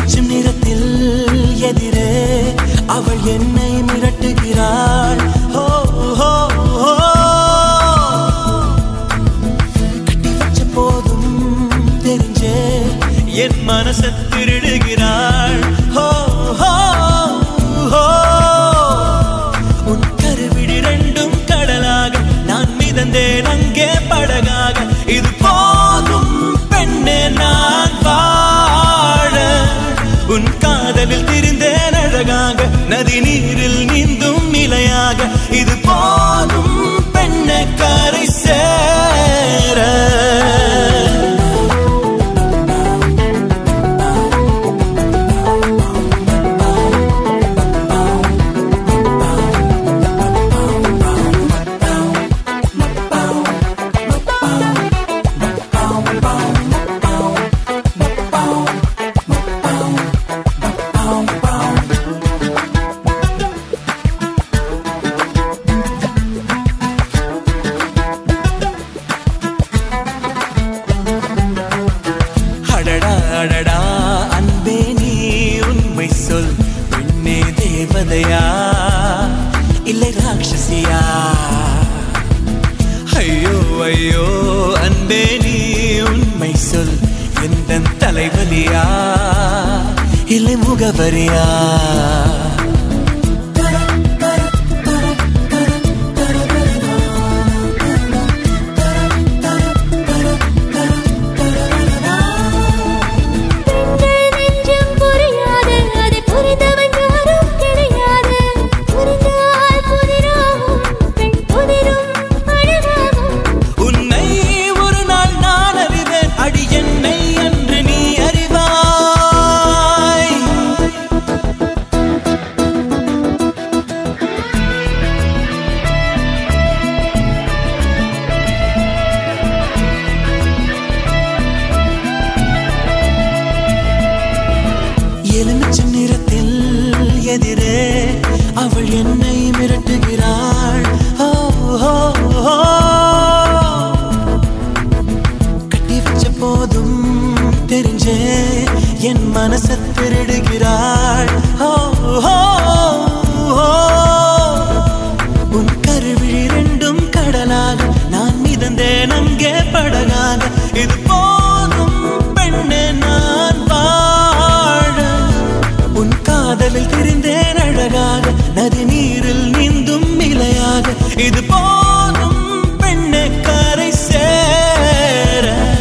எலுமிச்சம் நிறத்தில் எதிரே அவள் என்னை மிரட்டுகிறாள் ஹோ ஹோ ஹோ கட்டி வச்ச போதும் தெரிஞ்சே என் மனச திருடுகிறாள் ஹோ ஹோ ஹோ உன் கருவிழி ரெண்டும் கடலாக நான் மிதந்தேன் அங்கே படகாக இது போதும் பெண்ணே நான் வாழ உன் காதலில் திரிந்தேன் அழகாக நதி நீரில் நீந்தும் நிலையாக இது போதும் பெண்ணை கரை சேர அடடா அடடா அன்பே நீ உண்மை சொல் பெண்ணே தேவதையா இல்லை ராட்சசியா ஐயோ ஐயோ அன்பே நீ உண்மை சொல் எந்த தலைவலியா இல்லை முகவரியா பெண்கள் நெஞ்சம் புரியாது அதை புரிந்தவன் யாரும் கிடையாது புரிந்தால் புதிராகும் பெண் புதிரும் அழகாகும் உன்னை ஒரு நாள் நான் அறிவேன் அடி என்னை என்று நீ அறிவாய் எலுமிச்சம் நிறத்தில் எதிரே அவள் என்னை மிரட்டுகிறாள் ஓ, ஓ, ஓ. கட்டி வச்ச போதும் தெரிஞ்சே என் மனச திருடுகிறாள் ஓ, ஓ, ஓ. உன் கருவிழி ரெண்டும் கடலாக நான் மிதந்தேன் அங்கே படகாக இது போதும் பெண்ணே நான் வாழ உன் காதலில் திரிந்தேன் அழகாக நதி நீரில் நீந்தும் நிலையாக இது போதும் பெண்ணை கரை சேர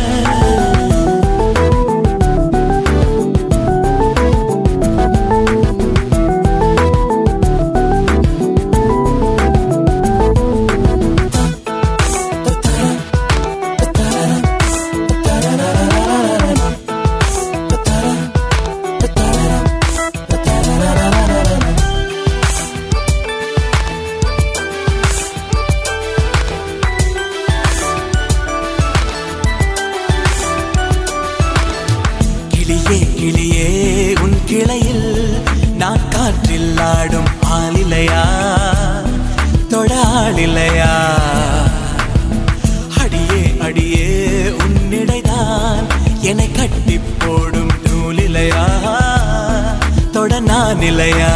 கிளியே கிளியே உன் கிளையில் நான் காற்றில் ஆடும் ஆளிலையா தொடாளிலையா அடியே அடியே உன்னிடைதான் என்னை கட்டி போடும் நூலிலையா தொட நான் இல்லையா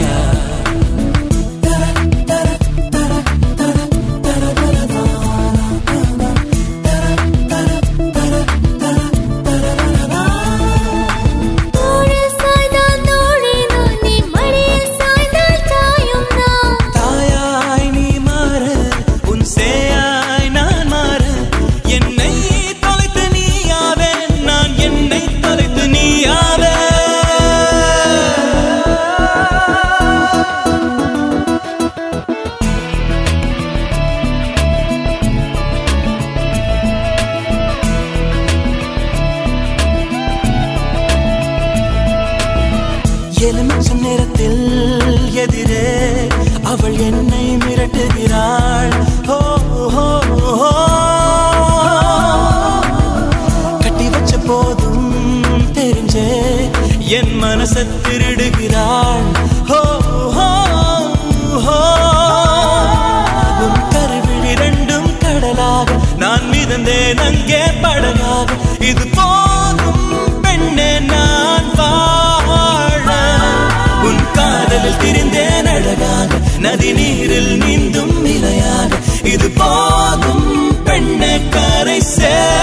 தோளில் சாய்ந்தால் தோழி நான் நீ மடியில் சாய்ந்தால் தாயும் நான் தாயாய் நீ மாற உன் சேயாய் நான் மாற என்னை தொலைத்து நீயாவே நான் என்னை தொலைத்து நீயாவே எலுமிச்சம் நேரத்தில் எதிரே அவள் என்னை மிரட்டுகிறாள் ஓ, ஓ, ஓ. கட்டி வச்ச போதும் தெரிஞ்சே என் மனச திருடுகிறாள் ஓ, ஓ, ஓ. உன் கருவிழி ரெண்டும் கடலாக நான் மிதந்தேன் அங்கே படகாக இது போதும் பெண்ணே நான் வாழ காதலில் திரிந்தேன் அழகாக நதி நீரில் நீந்தும் நிலையாக இது போதும் பெண்ணை கரை சேர